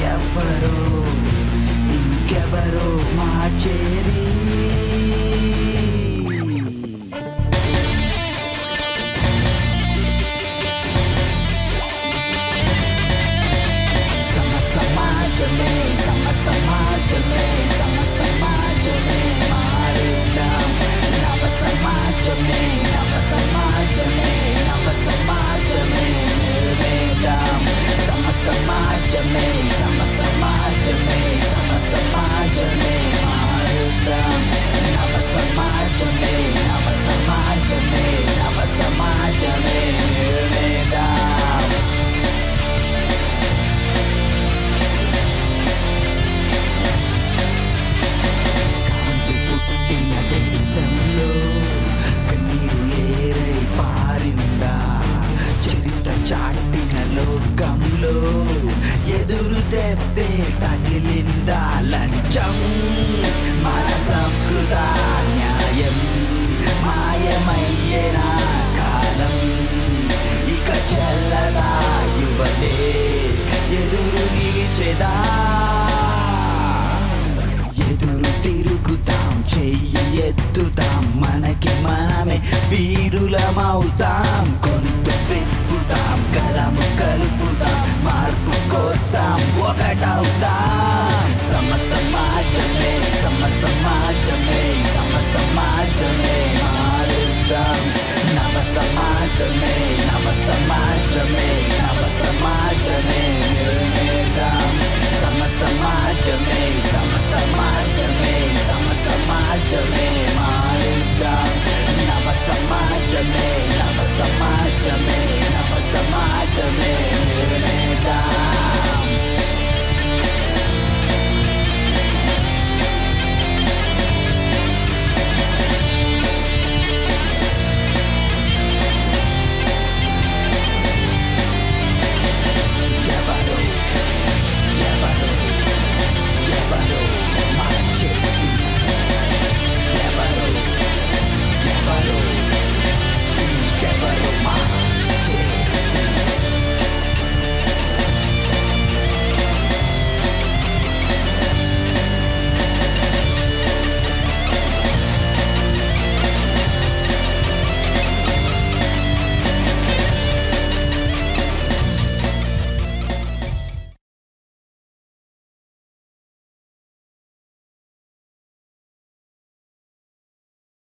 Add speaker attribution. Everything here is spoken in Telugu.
Speaker 1: ఎవరో ఇంకెవరో మార్చేది సమ సమాజమే సమ సమాజమే సమ సమాజమే మారుదాం నవ సమాజమే నవ సమాజమే నవ సమాజమే నిర్వేదాం సమ సమాజమే సమ సమాజమే సమ సమాజమే మారుదాం నవ సమాజమే నవ సమాజమే నవ సమాజమే నిర్వేదాం కాంతి పుట్టిన దేశంలో కన్నీరు ఏరై పారిందా చరిత చాటిన లోకంలో ఎదురు దెబ్బే తగిలిందా లంచం మన సంస్కృత న్యాయం మాయమయ్యేన కాలం ఇక చెల్లదా యువతే ఎదురు నిలిచెదా ఎదురు తిరుగుతాం చెయ్యి ఎత్తుతాం మనకి మనమే వీరులమవుతాం గొంతు విప్పుతాం కలము కలుపుతాం మార్పు కోసం ఒకటవుతాం సమ సమాజమే సమ సమాజమే సమ సమాజమే మారుదాం నవ సమాజమే నవ సమాజమే నవ సమాజమే నిర్మిద్దాం.